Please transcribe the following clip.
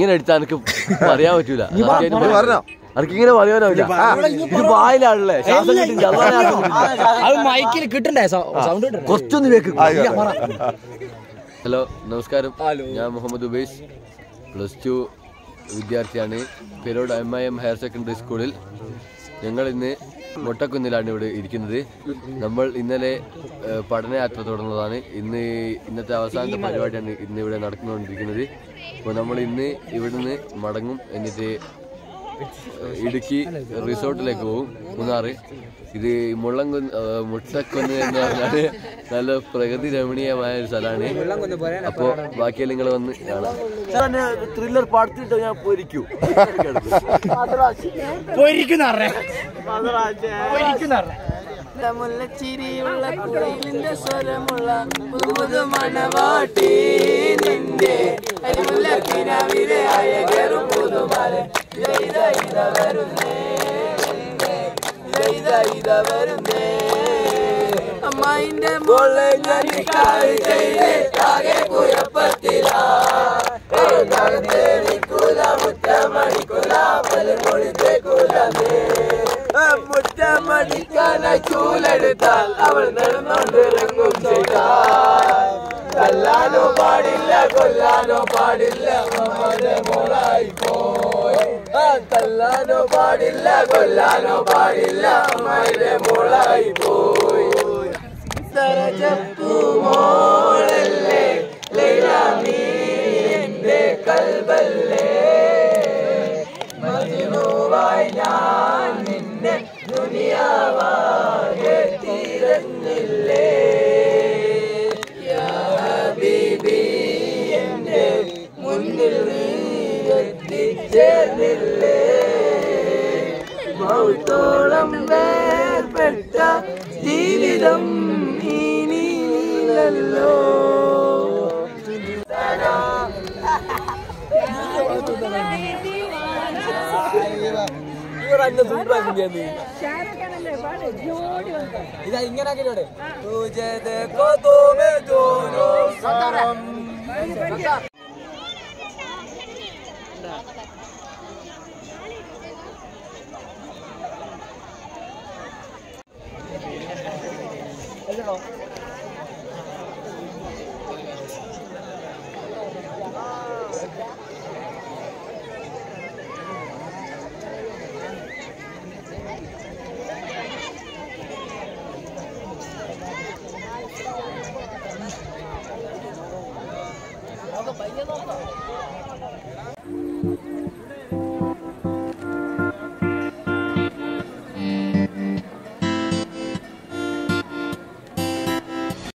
ഇങ്ങനെ എടുത്താൽ എനിക്ക് പറയാൻ പറ്റൂല പറഞ്ഞോ? എനിക്ക് ഇങ്ങനെ പറയാനാവില്ല ഇത് വായിലാണല്ലേ ശ്വാസം കിട്ടില്ല അതാണ് ഞാൻ ആസ്വദിക്കുന്നത്. അത് മൈക്കിൽ കിട്ടണ്ടേ സൗണ്ട് കിട്ടണ്ടേ കുറച്ചൊന്ന് കേക്ക് ആയിക്കോട്ടെ. ഹലോ നമസ്കാരം ഞാൻ മുഹമ്മദ് ഉബൈസ് പ്ലസ് ടു വിദ്യാർത്ഥിയാണ് പേരോട് M I M higher secondary സ്കൂളിൽ ഞങ്ങൾ ഇന്ന് മൊട്ടക്കുന്നിലാണ് ഇവിടെ ഇരിക്കുന്നത് നമ്മൾ ഇന്നലെ ഏഹ്, പഠനയാത്ര തുടർന്നതാണ് ഇന്ന് ഇന്നത്തെ അവസാനത്തെ പരിപാടിയാണ് ഇന്ന് ഇവിടെ നടന്നുകൊണ്ടിരിക്കുന്നത് അപ്പോൾ നമ്മൾ ഇന്ന് ഇവിടുന്ന് മടങ്ങും എന്നിട്ട് ഏഹ്, ഇടുക്കി റിസോർട്ടിലേക്ക് പോകും മൂന്നാറ് ഇത് മുള്ളംകുന്ന് ഏഹ്, മുട്ടക്കുന്ന് എന്ന് പറഞ്ഞാൽ നല്ല പ്രകൃതി രമണീയമായ ഒരു സ്ഥലമാണ് അപ്പോൾ ബാക്കിയെല്ലാം നിങ്ങൾ വന്ന് കാണാം ത്രില്ലർ പാടത്തിട്ട് ഞാൻ പൊരിക്കൂ പൊരിക്കുന്ന പൊരിക്കുന്ന മുല്ലച്ചിരിയുള്ള കുയിലിന്റെ സ്വരമുള്ള പുതുപുതു മണവാട്ടി നിന്റെ അരിമുല്ലക്കിനാവിലെ അഴകറും പുതുമല ഇത ഇത ഇത വരുന്നേ ഇത ഇത ഇത വരുന്നേ അമ്മായിന്റെ മോളെ ഞാൻ കായ് ചെയ്തേ ആകെ കുഴപ്പത്തിലാ മുറ്റമടിക്കുല പലമൊഴിത്തെ കുലമേ മുറ്റമടിക്കാനായി ചൂലെടുത്താൽ അവൾ നടന്നോണ്ടിറങ്ങും ചെയ്താൽ തല്ലാനോ പാടില്ല കൊല്ലാനോ പാടില്ല അമ്മയുടെ മോളായി പോയി ആ, തല്ലാനോ പാടില്ല കൊല്ലാനോ പാടില്ല അമ്മയുടെ മോളായി പോയി സരജപ്പൂ മോളല്ലേ ലൈല നീ എന്റെ കൽബല്ലേ മജ്നൂവായി ഞാൻ നിന്നെ ദുനിയാവാകെ തിരഞ്ഞില്ലേ യാ ഹബീബി എന്റെ മുന്നിൽ നീ എത്തിച്ചേർന്നില്ലേ മൗത്തോളം വേർപെട്ട ജീവിതം ഇനിയില്ലല്ലോ ഇതാ ഇങ്ങനെ തുझे देखो तो मैं दोनों सनम